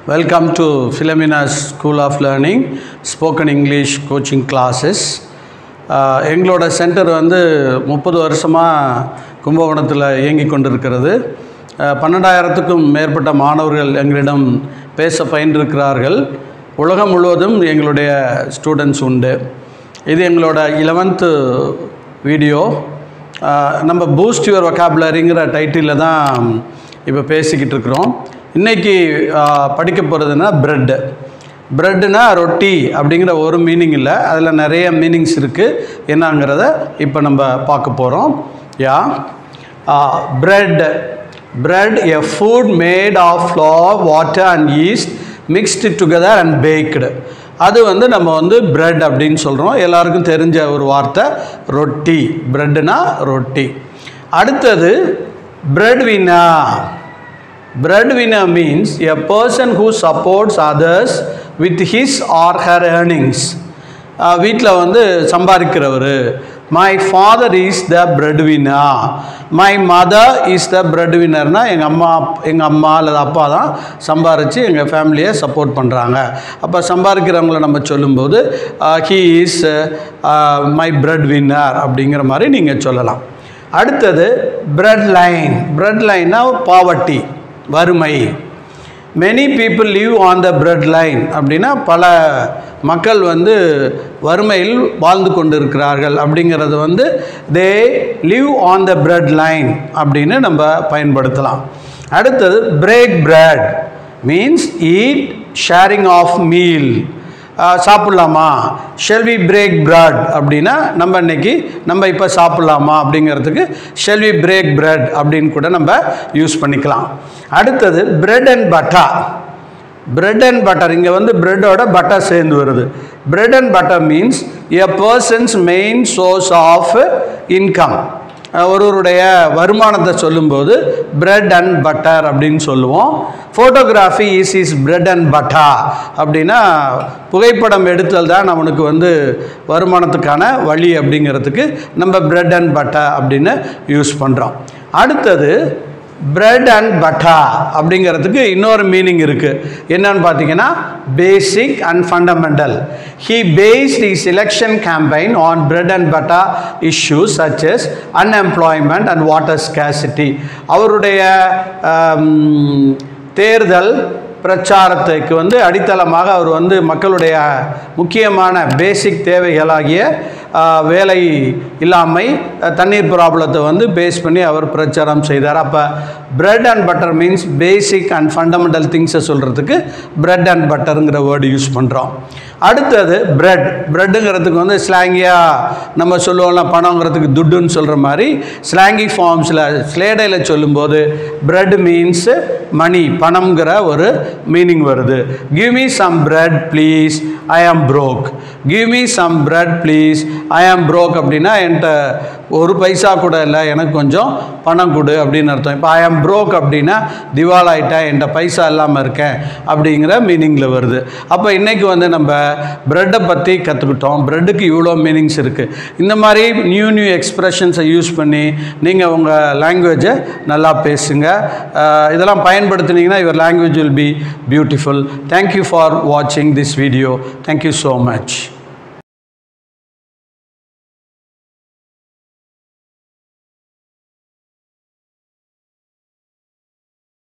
Welcome to Philomena's School of Learning Spoken English Coaching Classes. ஆஹ் எங்களோட centre வந்து முப்பது வருஷமாக கும்பகோணத்தில் இயங்கி கொண்டிருக்கிறது ஆஹ் பன்னெண்டாயிரத்துக்கும் மேற்பட்ட மாணவர்கள் எங்களிடம் பேச பயின்றிருக்கிறார்கள் உலகம் முழுவதும் எங்களுடைய ஸ்டூடெண்ட்ஸ் உண்டு இது எங்களோட இலவன்த்து வீடியோ ஆஹ் நம்ம பூஸ்ட் யுவர் வொக்காபுலரிங்கிற டைட்டிலில் தான் இப்போ பேசிக்கிட்டு இருக்கிறோம் இன்றைக்கி படிக்க போகிறதுனா ப்ரெட்டு ப்ரெட்டுனா ரொட்டி அப்படிங்கிற ஒரு மீனிங் இல்லை அதில் நிறைய மீனிங்ஸ் இருக்குது என்னங்கிறத இப்போ நம்ம பார்க்க போகிறோம் yeah bread bread a food made of flour water and yeast mixed together and baked அது வந்து நம்ம வந்து பிரெட் அப்படின்னு சொல்கிறோம் எல்லாருக்கும் தெரிஞ்ச ஒரு வார்த்தை ரொட்டி பிரெட்டுனா ரொட்டி அடுத்தது பிரெட் வினா breadwinner means a person who supports others with his or her earnings வீட்டில் வந்து சம்பாதிக்கிறவர் my father is the breadwinner my mother is the பிரெட்வினர்னா எங்கள் அம்மா எங்கள் அம்மா அல்லது அப்பா தான் சம்பாரித்து எங்கள் ஃபேமிலியை சப்போர்ட் பண்ணுறாங்க அப்போ சம்பாதிக்கிறவங்கள நம்ம சொல்லும்போது he is my breadwinner அப்படிங்கிற மாதிரி நீங்கள் சொல்லலாம் அடுத்தது பிரெட் லைன் பிரெட் லைன்னா பாவர்ட்டி வறுமை many people live on the bread line அப்படின்னா பல மக்கள் வந்து வறுமையில் வாழ்ந்து கொண்டிருக்கிறார்கள் அப்படிங்கிறது வந்து they live on the bread line அப்படின்னு நம்ம பயன்படுத்தலாம் அடுத்தது break bread means eat sharing of meal சாப்பிட்லாமா ஷெல்வி பிரேக் பிரெட் அப்படின்னா நம்ம இன்னைக்கு நம்ம இப்போ சாப்பிட்லாமா அப்படிங்கிறதுக்கு ஷெல்வி பிரேக் பிரெட் அப்படின்னு கூட நம்ம யூஸ் பண்ணிக்கலாம் அடுத்தது bread and butter bread and butter இங்கே வந்து பிரெட்டோட பட்டர் சேர்ந்து வருது bread and butter means a person's main source of income ஒருவருடைய வருமானத்தை சொல்லும்போது பிரெட் அண்ட் பட்டர் அப்படின்னு சொல்லுவோம் photography is is bread and butter அப்படின்னா புகைப்படம் எடுத்தல் தான் நம்மளுக்கு வந்து வருமானத்துக்கான வழி அப்படிங்கிறதுக்கு நம்ம பிரெட் அண்ட் பட்டா அப்படின்னு யூஸ் பண்ணுறோம் அடுத்தது பிரெட் அண்ட் பட்டா அப்படிங்கிறதுக்கு இன்னொரு மீனிங் இருக்குது என்னன்னு பார்த்தீங்கன்னா basic and fundamental he based his election campaign on bread and butter issues such as unemployment and water scarcity அவருடைய தேர்தல் பிரச்சாரத்துக்கு வந்து அடித்தளமாக அவர் வந்து மக்களுடைய முக்கியமான பேசிக் தேவைகளாகிய வேலை இல்லாமை தண்ணீர் ப்ராப்ளத்தை வந்து பேஸ் பண்ணி அவர் பிரச்சாரம் செய்தார் அப்போ bread and butter means basic and fundamental திங்ஸை சொல்கிறதுக்கு பிரெட் அண்ட் பட்டருங்கிற வேர்டு யூஸ் பண்ணுறோம் அடுத்தது பிரெட் பிரெட்டுங்கிறதுக்கு வந்து ஸ்லாங்கியாக நம்ம சொல்லுவோம்ல பணங்கிறதுக்கு துட்டுன்னு சொல்கிற மாதிரி ஸ்லாங்கி ஃபார்ம்ஸில் ஸ்லேடையில் சொல்லும்போது பிரெட் மீன்ஸ் மணி பணம்ங்கிற ஒரு மீனிங் வருது give me some bread please I am broke give me some bread please I am broke அப்படின்னா என்கிட்ட ஒரு பைசா கூட இல்லை எனக்கு கொஞ்சம் பணம் கொடு அப்படின்னு அர்த்தம் இப்போ ஐ ஆம் ப்ரோக் அப்படின்னா திவால் ஆகிட்டேன் என்கிட்ட பைசா இல்லாமல் இருக்கேன் அப்படிங்கிற மீனிங்கில் வருது அப்போ இன்றைக்கி வந்து நம்ம ப்ரெட்டை பற்றி கற்றுக்கிட்டோம் ப்ரெட்டுக்கு இவ்வளோ மீனிங்ஸ் இருக்குது இந்த மாதிரி நியூ நியூ எக்ஸ்ப்ரெஷன்ஸை யூஸ் பண்ணி நீங்கள் உங்கள் லாங்குவேஜை நல்லா பேசுங்க இதெல்லாம் பயன்படுத்தினீங்கன்னா your language will be beautiful thank you for வாட்சிங் this video thank you so much